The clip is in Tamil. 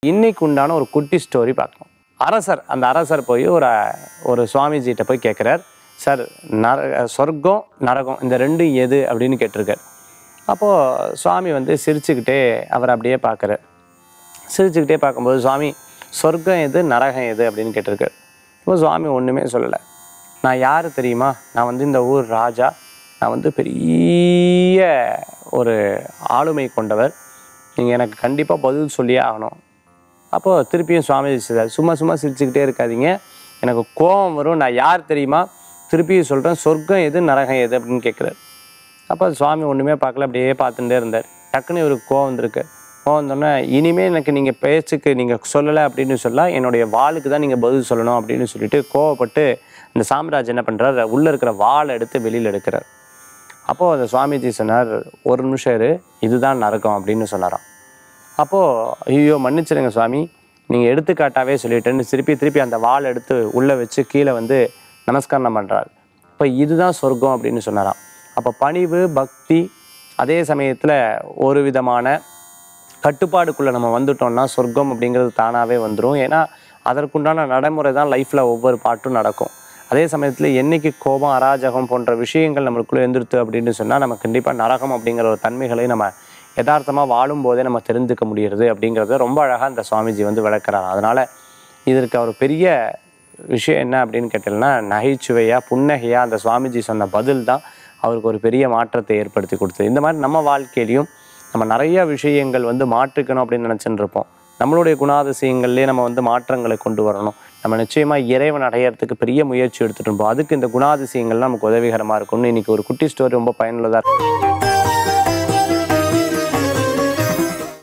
இன்னைக்கு உண்டான ஒரு குட்டி ஸ்டோரி பார்க்கணும் அரசர் அந்த அரசர் போய் ஒரு ஒரு சுவாமிஜிகிட்ட போய் கேட்குறார் சார் நர சொர்க்கம் நரகம் இந்த ரெண்டும் எது அப்படின்னு கேட்டிருக்கார் அப்போது சுவாமி வந்து சிரிச்சுக்கிட்டே அவர் அப்படியே பார்க்குறார் சிரிச்சுக்கிட்டே பார்க்கும்போது சுவாமி சொர்க்கம் எது நரகம் எது அப்படின்னு கேட்டிருக்காரு இப்போ சுவாமி ஒன்றுமே சொல்லலை நான் யார் தெரியுமா நான் வந்து இந்த ஊர் ராஜா நான் வந்து பெரிய ஒரு ஆளுமை கொண்டவர் நீங்கள் எனக்கு கண்டிப்பாக பதில் சொல்லியே ஆகணும் அப்போது திருப்பியும் சுவாமிஜி சொல்றாரு சும்மா சும்மா சிரிச்சுக்கிட்டே இருக்காதீங்க எனக்கு கோபம் வரும் நான் யார் தெரியுமா திருப்பியும் சொல்கிறேன் சொர்க்கம் எது நரகம் எது அப்படின்னு கேட்குறாரு அப்போ சுவாமி ஒன்றுமே பார்க்கல அப்படியே பார்த்துட்டே இருந்தார் டக்குன்னு இவருக்கு கோவம் வந்திருக்கு கோவம் வந்தோடனே இனிமேல் எனக்கு நீங்கள் பேச்சுக்கு நீங்கள் சொல்லலை அப்படின்னு சொல்ல என்னுடைய வாளுக்கு தான் நீங்கள் பதில் சொல்லணும் அப்படின்னு சொல்லிட்டு கோவப்பட்டு அந்த சாம்ராஜ் என்ன பண்ணுறார் உள்ளே இருக்கிற வாளை எடுத்து வெளியில் எடுக்கிறார் அப்போது அந்த சுவாமிஜி சொன்னார் ஒரு நிமிஷம் இரு இதுதான் நரகம் அப்படின்னு சொன்னாராம் அப்போது ஐயோ மன்னிச்சிடுங்க சுவாமி நீங்கள் எடுத்துக்காட்டாவே சொல்லிட்டேன்னு திருப்பி திருப்பி அந்த வாள் எடுத்து உள்ளே வச்சு கீழே வந்து நமஸ்காரம் பண்ணுறாரு இப்போ இதுதான் சொர்க்கம் அப்படின்னு சொன்னாராம் அப்போ பணிவு பக்தி அதே சமயத்தில் ஒரு விதமான கட்டுப்பாடுக்குள்ளே நம்ம வந்துட்டோம்னா சொர்க்கம் அப்படிங்கிறது தானாகவே வந்துடும் ஏன்னா அதற்குண்டான நடைமுறை தான் லைஃப்பில் ஒவ்வொரு பாட்டும் நடக்கும் அதே சமயத்தில் என்னைக்கு கோபம் அராஜகம் போன்ற விஷயங்கள் நம்மளுக்குள்ளே எந்திருத்து அப்படின்னு சொன்னால் நம்ம கண்டிப்பாக நரகம் அப்படிங்கிற ஒரு தன்மைகளை நம்ம யதார்த்தமாக வாழும்போதே நம்ம தெரிஞ்சுக்க முடியுறது அப்படிங்கிறத ரொம்ப அழகாக இந்த சுவாமிஜி வந்து விளக்குறாரு அதனால் இதற்கு அவர் பெரிய விஷயம் என்ன அப்படின்னு கேட்டீங்கன்னா நகைச்சுவையாக புன்னகையாக அந்த சுவாமிஜி சொன்ன பதில் தான் அவருக்கு ஒரு பெரிய மாற்றத்தை ஏற்படுத்தி கொடுத்தது இந்த மாதிரி நம்ம வாழ்க்கையிலையும் நம்ம நிறைய விஷயங்கள் வந்து மாற்றிக்கணும் அப்படின்னு நினச்சிட்டு இருப்போம் நம்மளுடைய குணாதிசயங்கள்லேயே நம்ம வந்து மாற்றங்களை கொண்டு வரணும் நம்ம நிச்சயமாக இறைவன் அடையறதுக்கு பெரிய முயற்சி எடுத்துகிட்டு இருப்போம் அதுக்கு இந்த குணாதிசயங்கள் நமக்கு உதவிகரமாக இருக்கும்னு இன்னைக்கு ஒரு குட்டி ஸ்டோரி ரொம்ப பயனுள்ளதாக இருக்கும்